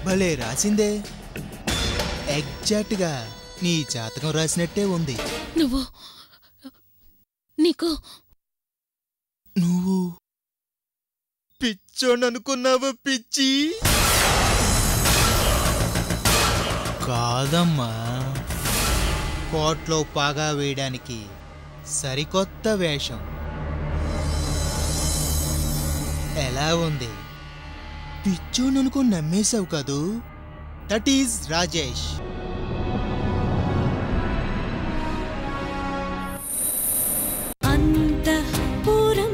భలే రాసిందే ఎగ్జాక్ట్గా నీ జాతకం రాసినట్టే ఉంది నువ్వు నీకు నువ్వు పిచ్చోననుకున్నావా పిచ్చి కాదమ్మా కోట్లో పాగా వేయడానికి సరికొత్త వేషం ఎలా ఉంది పిచ్చోననుకుని నమ్మేశావు కదూ దట్ ఈజ్ రాజేష్ అంతఃపురం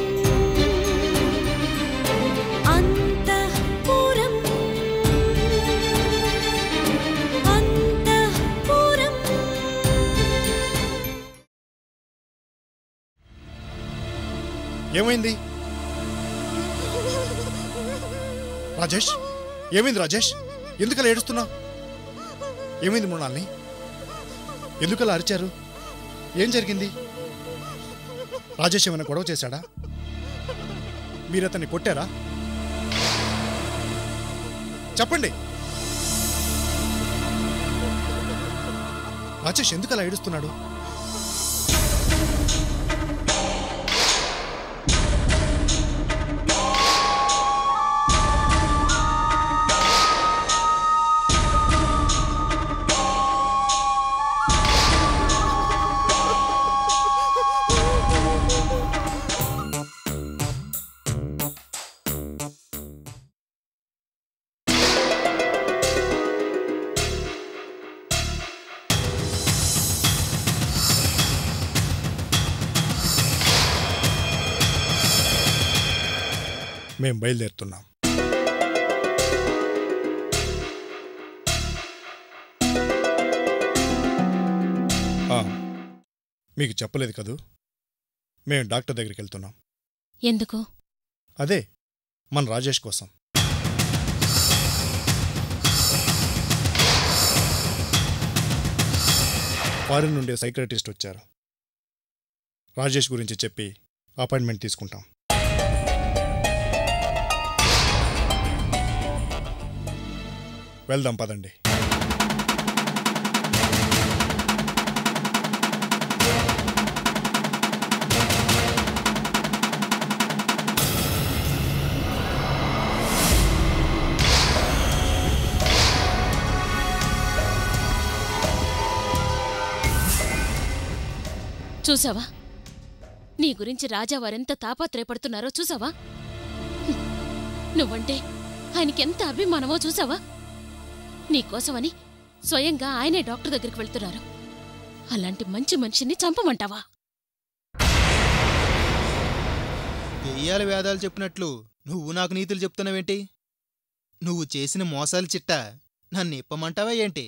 అంతఃపురం అంతఃపురం ఏమైంది రాజేష్ ఏమైంది రాజేష్ ఎందుకలా ఏడుస్తున్నావు ఏమైంది మృణాల్ని ఎందుకలా అరిచారు ఏం జరిగింది రాజేష్ ఏమైనా గొడవ చేశాడా మీరు అతన్ని కొట్టారా చెప్పండి రాజేష్ ఎందుకు అలా ఏడుస్తున్నాడు మేం బయలుదేరుతున్నాం ఆ, మీకు చెప్పలేదు కదూ మేము డాక్టర్ దగ్గరికి వెళ్తున్నాం ఎందుకు అదే మన రాజేష్ కోసం ఫారిన్ నుండి సైక్రటిస్ట్ వచ్చారు రాజేష్ గురించి చెప్పి అపాయింట్మెంట్ తీసుకుంటాం వెళ్దాం పదండి చూసావా నీ గురించి రాజా వారెంత తాపత్రయపడుతున్నారో చూసావా హ్మ్. నువ్వంటే ఆయనకెంత అభిమానమో చూసావా నీకోసమని స్వయంగా ఆయనే డాక్టర్ దగ్గరికి వెళ్తున్నారు అలాంటి మంచి మనిషిని చంపమంటావా దెయ్యాల వేదాలు చెప్పినట్లు నువ్వు నాకు నీతులు చెప్తున్నావేంటి నువ్వు చేసిన మోసాల చిట్ట నన్ను ఇప్పమంటావా ఏంటి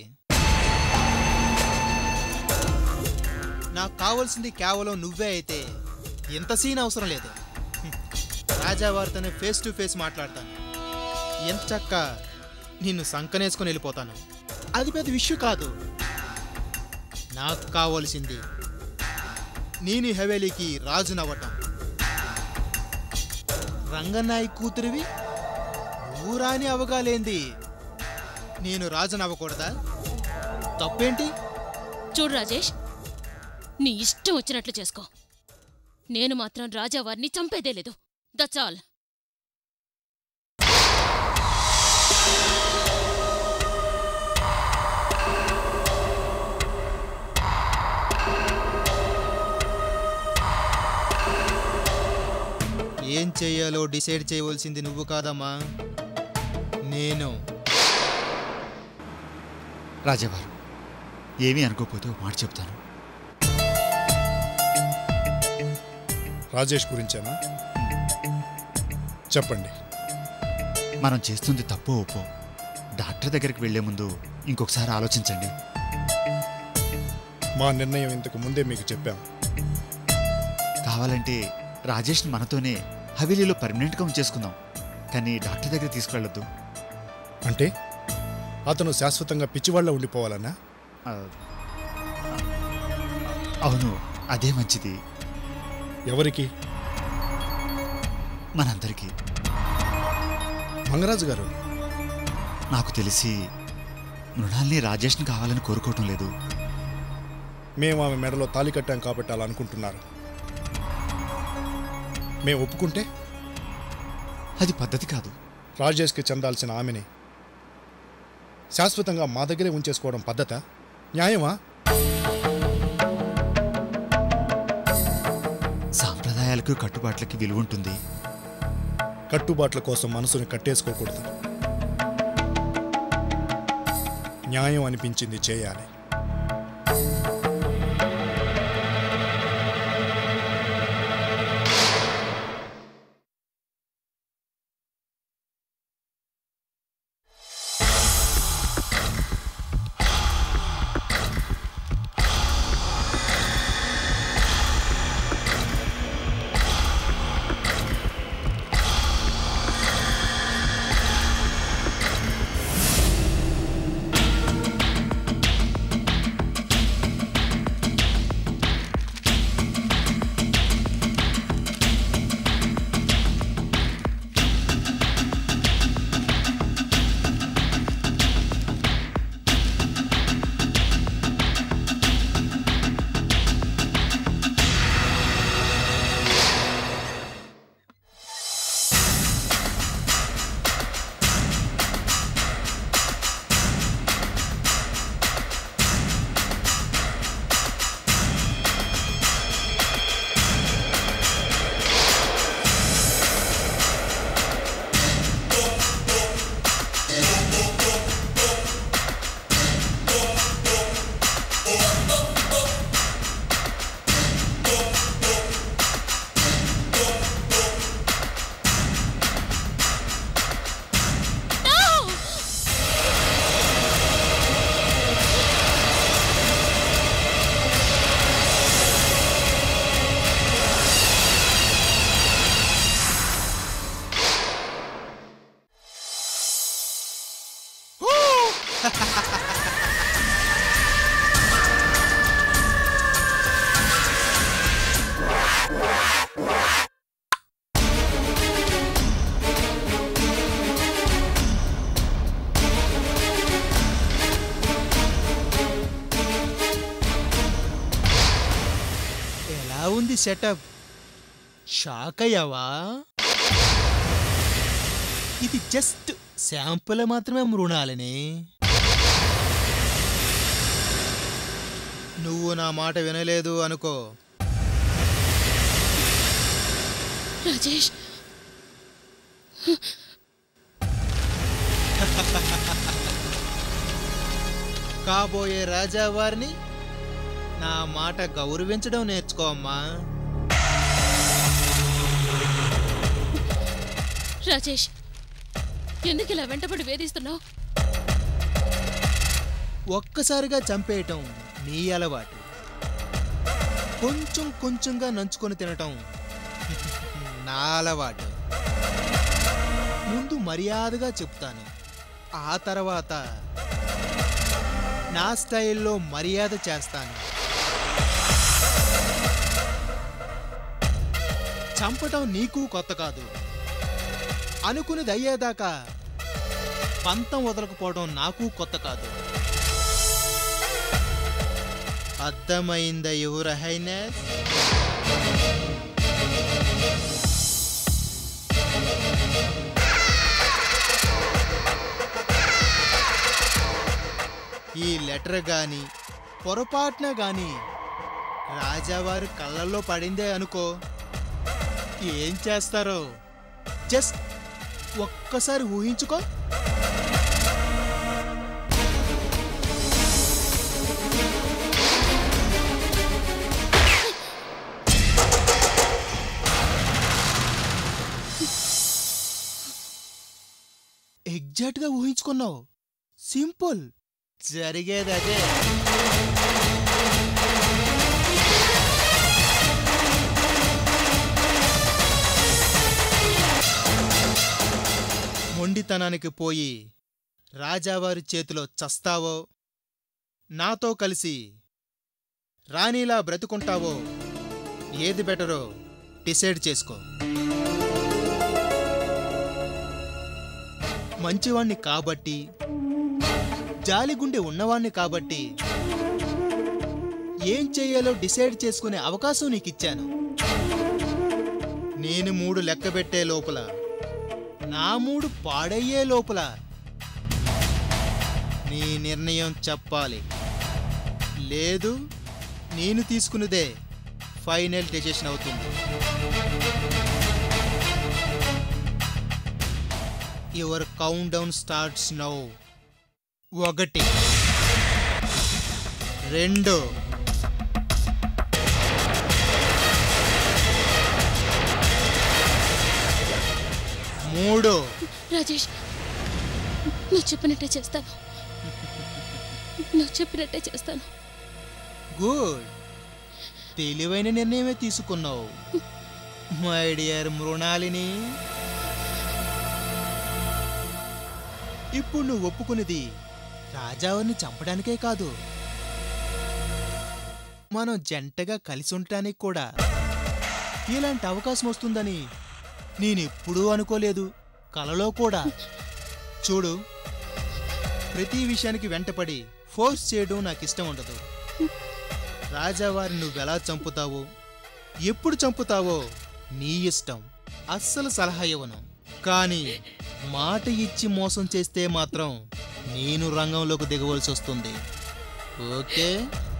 నాకు కావాల్సింది కేవలం నువ్వే అయితే ఇంత సీన్ అవసరం లేదు హ్మ్. రాజావారితోనే ఫేస్ టు ఫేస్ మాట్లాడతాను ఎంత చక్క నిన్ను సంకనేసుకొని వెళ్ళిపోతాను అది పెద్ద విషయం కాదు నాకు కావాల్సింది నేను ఈ హవేలీకి రాజునవ్వటం రంగనాయక్ కూతురివి నువ్వు రాని అవగాలేంది నేను రాజునవ్వకూడదా తప్పేంటి చూడు రాజేష్ నీ ఇష్టం వచ్చినట్లు చేసుకో నేను మాత్రం రాజావారిని చంపేదే లేదు దట్స్ ఆల్ ఏం చెయ్యాలో డిసైడ్ చేయవలసింది నువ్వు కాదమ్మా నేను రాజావారు ఏమీ అనుకోకపోతే ఒక మాట చెప్తాను రాజేష్ గురించేనా చెప్పండి మనం చేస్తుంది తప్పో ఒప్పో డాక్టర్ దగ్గరికి వెళ్లే ముందు ఇంకొకసారి ఆలోచించండి మా నిర్ణయం ఇంతకు ముందే మీకు చెప్పాం కావాలంటే రాజేష్ని మనతోనే హవేలీలో పర్మనెంట్గా ఉంచేసుకుందాం కానీ డాక్టర్ దగ్గర తీసుకువెళ్ళొద్దు అంటే అతను శాశ్వతంగా పిచ్చివాళ్ళ ఉండిపోవాలన్నా ఆ, అవును అదే మంచిది ఎవరికి మనందరికీ మంగరాజు గారు నాకు తెలిసి మృణాల్ని రాజేష్ని కావాలని కోరుకోవటం లేదు మేము ఆమె మెడలో తాలి కట్టాం కాబట్టి అలా అనుకుంటున్నారు మేము ఒప్పుకుంటే అది పద్ధతి కాదు రాజేష్కి చెందాల్సిన ఆమెని శాశ్వతంగా మా దగ్గరే ఉంచేసుకోవడం పద్ధత న్యాయమా సాంప్రదాయాలకు కట్టుబాట్లకి విలువ ఉంటుంది కట్టుబాట్ల కోసం మనసుని కట్టేసుకోకూడదు న్యాయం అనిపించింది చేయాలి ఎలా ఉంది సెటప్ షాక్ అయ్యావా ఇది జస్ట్ శాంపుల్ మాత్రమే మృణాలని నువ్వు నా మాట వినలేదు అనుకో రాజేష్ కాబోయే రాజావారిని నా మాట గౌరవించడం నేర్చుకో అమ్మా రాజేష్ ఎందుకు ఇలా వెంటబడి వేధిస్తున్నావు ఒక్కసారిగా చంపేయటం నీ అలవాటు కొంచెం కొంచెంగా నంచుకొని తినటం నా అలవాటు ముందు మర్యాదగా చెప్తాను ఆ తర్వాత నా స్టైల్లో మర్యాద చేస్తాను చంపటం నీకు కొత్త కాదు అనుకునేది అయ్యేదాకా పంతం వదలకపోవడం నాకు కొత్త కాదు అర్థమైందా యువర్ హైనెస్ ఈ లెటర్ గాని పొరపాటున గాని రాజావారి కళ్ళల్లో పడిందే అనుకో ఏం చేస్తారో జస్ట్ ఒక్కసారి ఊహించుకో ఎగ్జాక్ట్గా ఊహించుకున్నావు సింపుల్ జరిగేది అదే మొండితనానికి పోయి రాజావారి చేతిలో చస్తావో నాతో కలిసి రాణిలా బ్రతుకుంటావో ఏది బెటరో డిసైడ్ చేసుకో మంచివాణ్ణి కాబట్టి జాలిగుండె ఉన్నవాణ్ణి కాబట్టి ఏం చేయాలో డిసైడ్ చేసుకునే అవకాశం నీకు ఇచ్చాను నేను మూడు లెక్క పెట్టే లోపల నా మూడు పాడయ్యే లోపల నీ నిర్ణయం చెప్పాలి లేదు నేను తీసుకున్నదే ఫైనల్ డెసిషన్ అవుతుంది your countdown starts now ఒకటి రెండు మూడు రాజేష్ నువ్వు చెప్పినట్టే చేస్తాను నువ్వు చెప్పినట్టే చేస్తాను గుడ్ తెలివైన నిర్ణయమే తీసుకున్నావు మై డియర్ మృణాలిని ఇప్పుడు నువ్వు ఒప్పుకున్నది రాజావారిని చంపడానికే కాదు మనం జంటగా కలిసి ఉండటానికి కూడా ఇలాంటి అవకాశం వస్తుందని నేనెప్పుడూ అనుకోలేదు కలలో కూడా చూడు ప్రతి విషయానికి వెంటపడి ఫోర్స్ చేయడం నాకు ఇష్టం ఉండదు రాజావారిని నువ్వెలా చంపుతావో ఎప్పుడు చంపుతావో నీ ఇష్టం అస్సలు సలహా ఇవ్వను కానీ మాట ఇచ్చి మోసం చేస్తే మాత్రం నేను రంగంలోకి దిగవలసి వస్తుంది ఓకే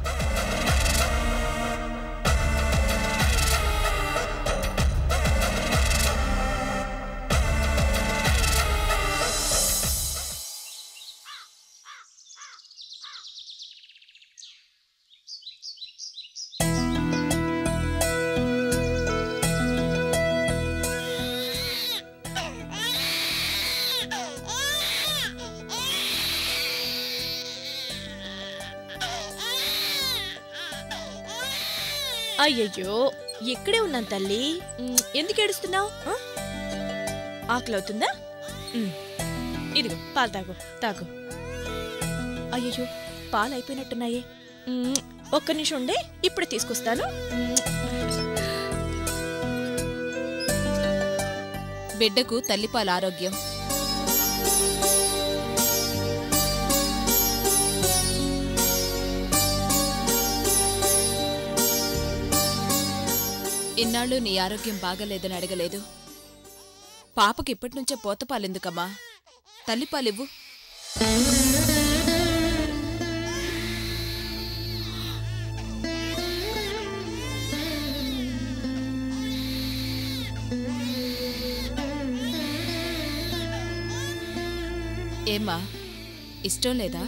అయ్యయ్యో ఇక్కడే ఉన్నాను తల్లి ఉమ్, ఎందుకు ఏడుస్తున్నావు ఆకలి అవుతుందా ఉమ్, ఇదిగో పాలు తాగు తాగు అయ్యయ్యో పాలు అయిపోయినట్టున్నాయే ఉమ్, ఒక్క నిమిషం ఉండే ఇప్పుడు తీసుకొస్తాను ఉమ్, బిడ్డకు తల్లిపాల ఆరోగ్యం ఇన్నాళ్ళు నీ ఆరోగ్యం బాగలేదని అడగలేదు పాపకి ఇప్పటి నుంచే పోతపాలెందుకమ్మా తల్లిపాలివ్వు ఏమ్మా ఇష్టం లేదా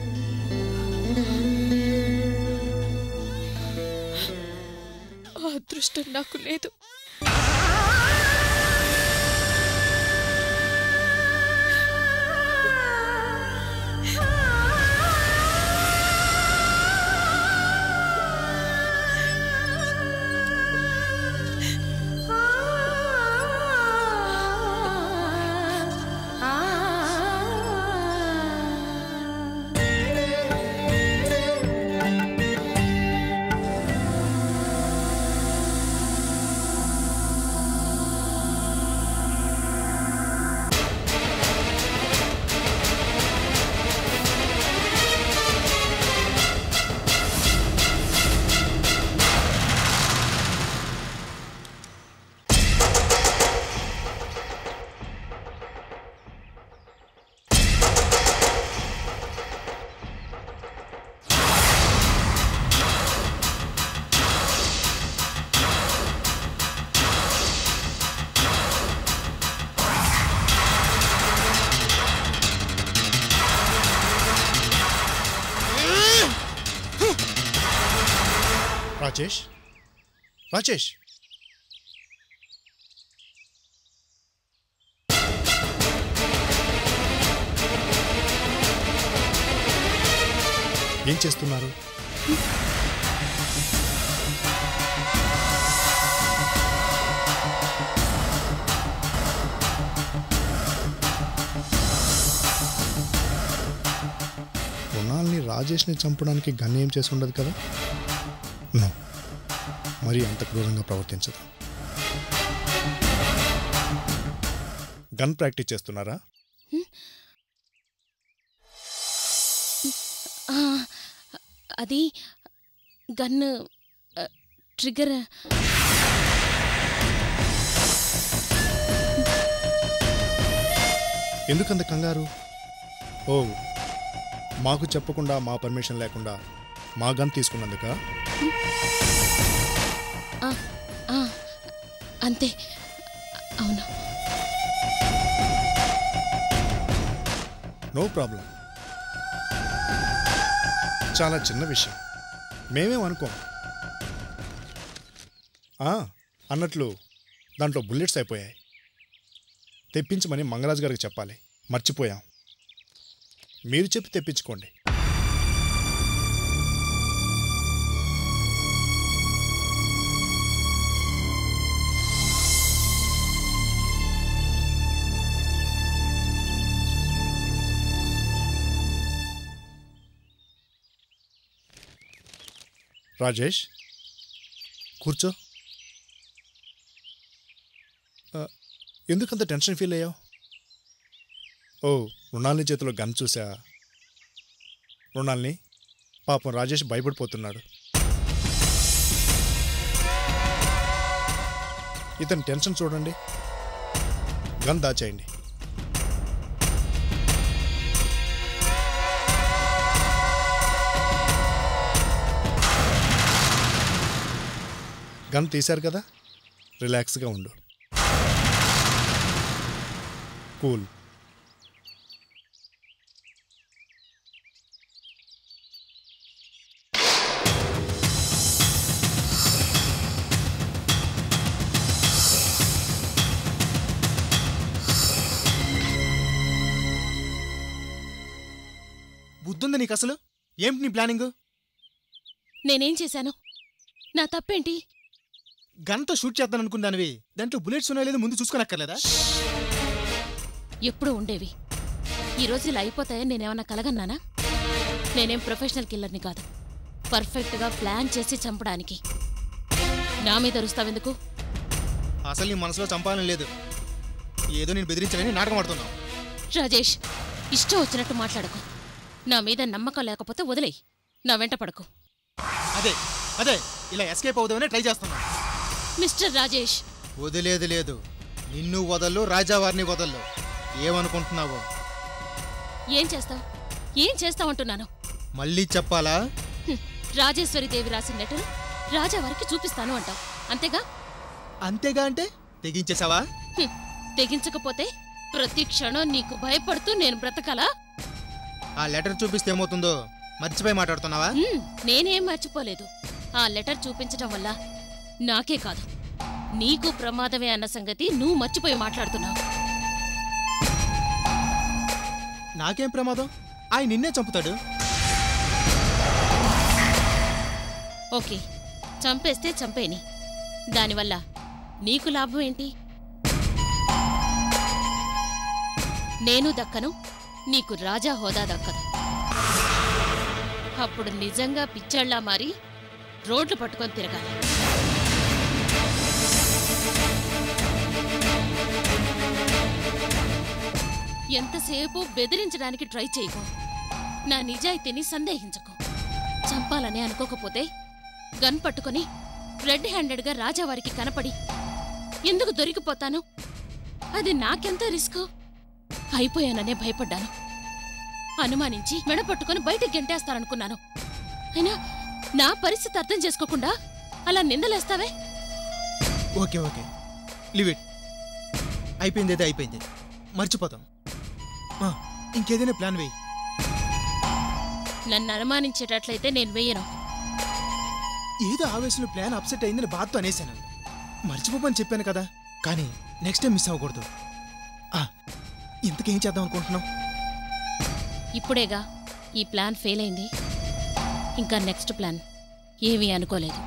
ఆ అదృష్టం నాకు లేదు రాజేష్ రాజేష్ ఏం చేస్తున్నారు మృణాల్ని రాజేష్ని చంపడానికి గన్ ఏం చేసి ఉండదు కదా నో మరి అంత క్రూరంగా ప్రవర్తించదు గన్ ప్రాక్టీస్ చేస్తున్నారా అది గన్ ఆ, ట్రిగ్గర్ ఎందుకంత కంగారు ఓ మాకు చెప్పకుండా మా పర్మిషన్ లేకుండా మా గన్ తీసుకున్నందుక ఆ, ఆ, అంతే అవును నో ప్రాబ్లం చాలా చిన్న విషయం మేమేం అనుకోం ఆ, అన్నట్లు దాంట్లో బుల్లెట్స్ అయిపోయాయి తెప్పించమని మంగరాజు గారికి చెప్పాలి మర్చిపోయాం మీరు చెప్పి తెప్పించుకోండి రాజేష్ కూర్చో ఆ, ఎందుకంత టెన్షన్ ఫీల్ అయ్యావు ఓ మృణాలిని చేతిలో గన్ చూసా మృణాల్ని పాపం రాజేష్ భయపడిపోతున్నాడు ఇతని టెన్షన్ చూడండి గన్ దాచేయండి గన్ తీశారు కదా రిలాక్స్గా ఉండు కూల్ బుద్ధుంది నీకు అసలు ఏంటి నీ ప్లానింగ్ నేనేం చేశాను నా తప్పేంటి గన్తో షూట్ చేద్దాం అనుకున్నానివి దాంట్లో బుల్లెట్స్ ఉన్నాయో లేదో ముందు చూసుకోనక్కర్లేదా ఎప్పుడూ ఉండేవి ఈ రోజు ఇలా అయిపోతాయని నేనేమన్నా కలగన్నానా నేనేం ప్రొఫెషనల్ కిల్లర్ని కాదు పర్ఫెక్ట్గా ప్లాన్ చేసి చంపడానికి నా మీద అరుస్తావెందుకు అసలు నీ మనసులో చంపాలని లేదు ఏదో నేను బెదిరించాలని నాటకం ఆడుతున్నావు రాజేష్ ఇష్టం వచ్చినట్టు మాట్లాడకు నా మీద నమ్మకం లేకపోతే వదిలేయ్ నా వెంట పడకు అదే అదే ఇలా ఎస్కేప్ అవుదామని ట్రై చేస్తున్నా మిస్టర్ రాజేష్ వదిలేదు లేదు నిన్ను వదల్లు రాజావారిని వదల్లు ఏమనుకుంటున్నావు ఏం చేస్తావు ఏం చేస్తావంటున్నాను మళ్ళీ చెప్పాలా హ్మ్, రాజేశ్వరీదేవి రాసిన లెటర్ రాజావారికి చూపిస్తాను అంటావు అంతేగా అంతేగా అంటే తెగించేశావా హ్మ్, తెగించకపోతే ప్రతి క్షణం నీకు భయపడుతూ నేను బ్రతకాలా ఆ లెటర్ చూపిస్తే ఏమవుతుందో మర్చిపోయి మాట్లాడుతున్నావా హ్మ్, నేనేం మర్చిపోలేదు ఆ లెటర్ చూపించడం వల్ల నాకే కాదు నీకు ప్రమాదమే అన్న సంగతి నువ్వు మర్చిపోయి మాట్లాడుతున్నావు నాకేం ప్రమాదం ఆయన నిన్నే చంపుతాడు ఓకే చంపేస్తే చంపేని దానివల్ల నీకు లాభం ఏంటి నేను దక్కను నీకు రాజా హోదా దక్కదు అప్పుడు నిజంగా పిచ్చళ్ళా మారి రోడ్లు పట్టుకొని తిరగాలి ఎంతసేపు బెదిరించడానికి ట్రై చేయకు నా నిజాయితీని సందేహించకు చంపాలని అనుకోకపోతే గన్ పట్టుకొని రెడ్ హ్యాండెడ్గా రాజావారికి కనపడి ఎందుకు దొరికిపోతాను అది నాకెంత రిస్క్ అయిపోయాననే భయపడ్డాను అనుమానించి మెడ పట్టుకొని బయటకు గెంటేస్తారనుకున్నాను అయినా నా పరిస్థితి అర్థం చేసుకోకుండా అలా నిందలేస్తావే ఓకే ఓకే లివ్ ఇట్ అయిపోయింది ఏదో అయిపోయింది మర్చిపోతాం ఆ, ఇంకేదైనా ప్లాన్ వేయి నన్ను అనుమానించేటట్లయితే నేను వెయ్యను ఏదో ఆవేశంలో ప్లాన్ అప్సెట్ అయిందని బాధతో అనేశాను మర్చిపోమని చెప్పాను కదా కానీ నెక్స్ట్ టైం మిస్ అవ్వకూడదు ఆ, ఇంతకేం చేద్దాం అనుకుంటున్నాం ఇప్పుడేగా ఈ ప్లాన్ ఫెయిల్ అయింది ఇంకా నెక్స్ట్ ప్లాన్ ఏమీ అనుకోలేదు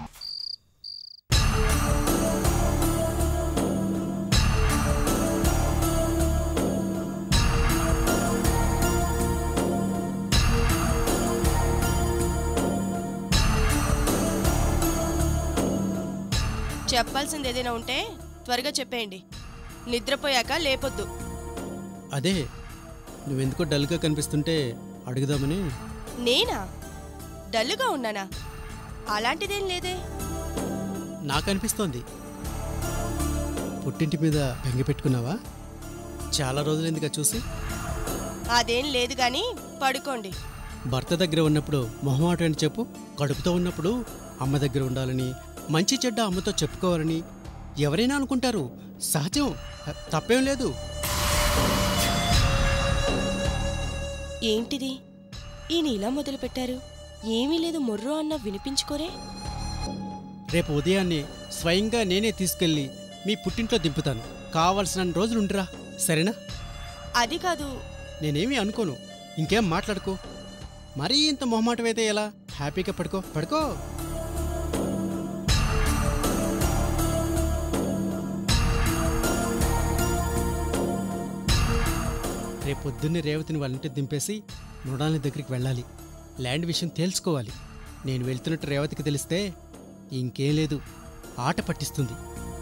చెప్పాల్సింది ఏదైనా ఉంటే త్వరగా చెప్పేయండి నిద్రపోయాక లేపొద్దు అదే నువ్వెందుకో డల్గా కనిపిస్తుంటే అడుగుదామని నేనా డల్లుగా ఉన్నానా అలాంటిదేం లేదే నాకు అనిపిస్తోంది పుట్టింటి మీద బెంగ పెట్టుకున్నావా చాలా రోజులు ఎందుకు చూసి అదేం లేదు గాని పడుకోండి భర్త దగ్గర ఉన్నప్పుడు మొహమాటం అని చెప్పు కడుపుతో ఉన్నప్పుడు అమ్మ దగ్గర ఉండాలని మంచి చెడ్డ అమ్మతో చెప్పుకోవాలని ఎవరైనా అనుకుంటారు సహజం తప్పేం లేదు ఏంటిది ఈయన ఇలా మొదలు పెట్టారు ఏమీ లేదు మొర్రో అన్న వినిపించుకోరే రేపు ఉదయాన్నే స్వయంగా నేనే తీసుకెళ్ళి మీ పుట్టింట్లో దింపుతాను కావలసిన రోజులుండిరా సరేనా అది కాదు నేనేమీ అనుకోను ఇంకేం మాట్లాడుకో మరీ ఇంత మొహమాటం అయితే ఎలా హ్యాపీగా పడుకో పడుకో రేపు పొద్దున్నే రేవతిని వాళ్ళ ఇంటికి దింపేసి మృణాలని దగ్గరికి వెళ్ళాలి ల్యాండ్ విషయం తేల్చుకోవాలి నేను వెళ్తున్నట్టు రేవతికి తెలిస్తే ఇంకేం లేదు ఆట పట్టిస్తుంది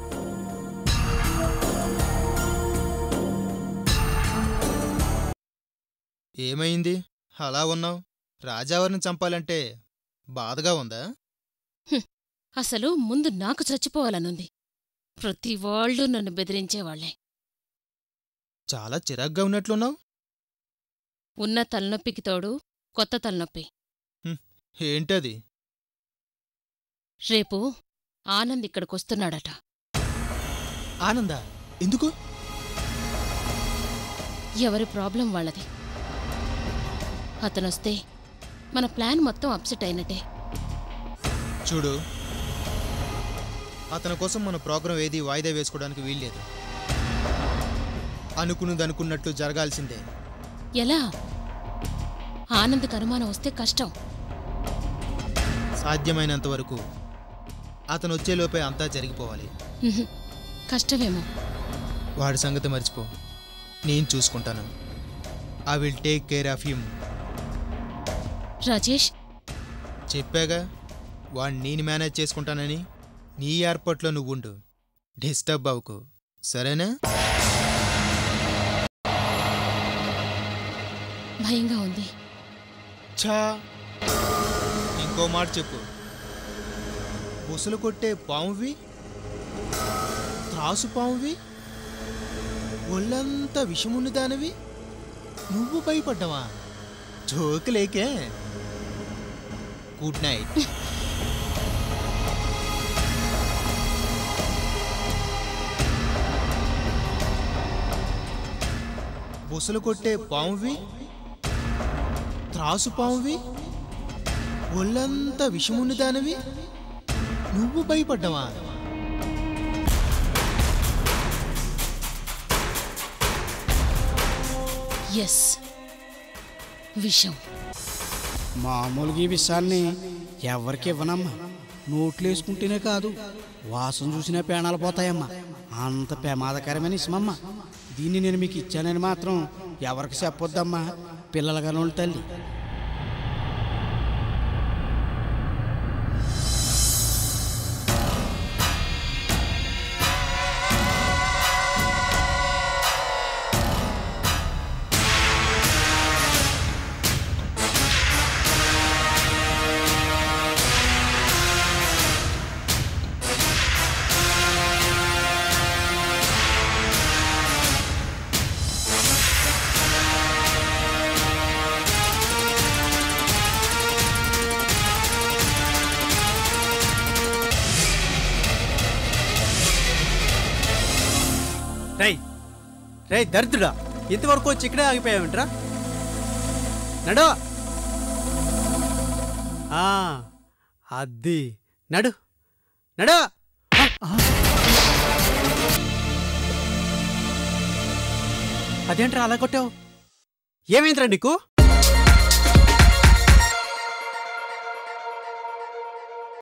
ఏమైంది అలా ఉన్నావు రాజావారిని చంపాలంటే బాధగా ఉందా అసలు ముందు నాకు చచ్చిపోవాలనుంది ప్రతి వాళ్ళు నన్ను బెదిరించేవాళ్లే చాలా చిరాగ్గా ఉన్నట్లున్నావు ఉన్న తలనొప్పికి తోడు కొత్త తలనొప్పి ఏంటది రేపు ఆనంద్ ఇక్కడికొస్తున్నాడట ఆనందా ఎందుకు ఎవరి ప్రాబ్లం వాళ్ళది అతనొస్తే మన ప్లాన్ మొత్తం అప్సెట్ అయినట్టే చూడు అతని కోసం మన ప్రోగ్రాం ఏది వాయిదా వేసుకోవడానికి వీల్లేదు అనుకున్నది అనుకున్నట్టు జరగాల్సిందే ఎలా ఆనంద్కి అనుమానం వస్తే కష్టం సాధ్యమైనంత వరకు అతను వచ్చేలోపే అంతా జరిగిపోవాలి ఉహుం, కష్టమేమో వాడి సంగతి మర్చిపో నేను చూసుకుంటాను I will take care of him Rajesh చెప్పాగా వాడిని నేను మేనేజ్ చేసుకుంటానని నీ ఏర్పాట్లో నువ్వు ఉండు డిస్టర్బ్ అవ్వకు సరేనా భయంగా ఉంది ఛా ఇంకో మాట చెప్పు బుసలు కొట్టే పామువి త్రాసు పామువి ఒళ్ళంతా విషమున్న దానివి నువ్వు భయపడ్డావా జోకులేకే గుడ్ నైట్ బుసలు కొట్టే పామువి త్రాసు పామువి ఒళ్ళంతా విషమున్న దానివి నువ్వు భయపడ్డావా ఎస్ విషం మామూలుగా ఈ విషయాన్ని ఎవరికి ఇవ్వనమ్మా నోట్లు వేసుకుంటేనే కాదు వాసన చూసినా పేణాలు పోతాయమ్మా అంత ప్రమాదకరమైన ఇష్టమమ్మా దీన్ని నేను మీకు ఇచ్చానని మాత్రం ఎవరికి చెప్పొద్దమ్మా పిల్లలుగా నోళ్ళు తల్లి రై రై దరిద్రుడా ఇంతవరకు వచ్చి ఇక్కడే ఆగిపోయావేంట్రా నడు ఆ, అద్ది నడు నడు ఆ. అదేంట్రా అలా కొట్టావు ఏమైందిరా నీకు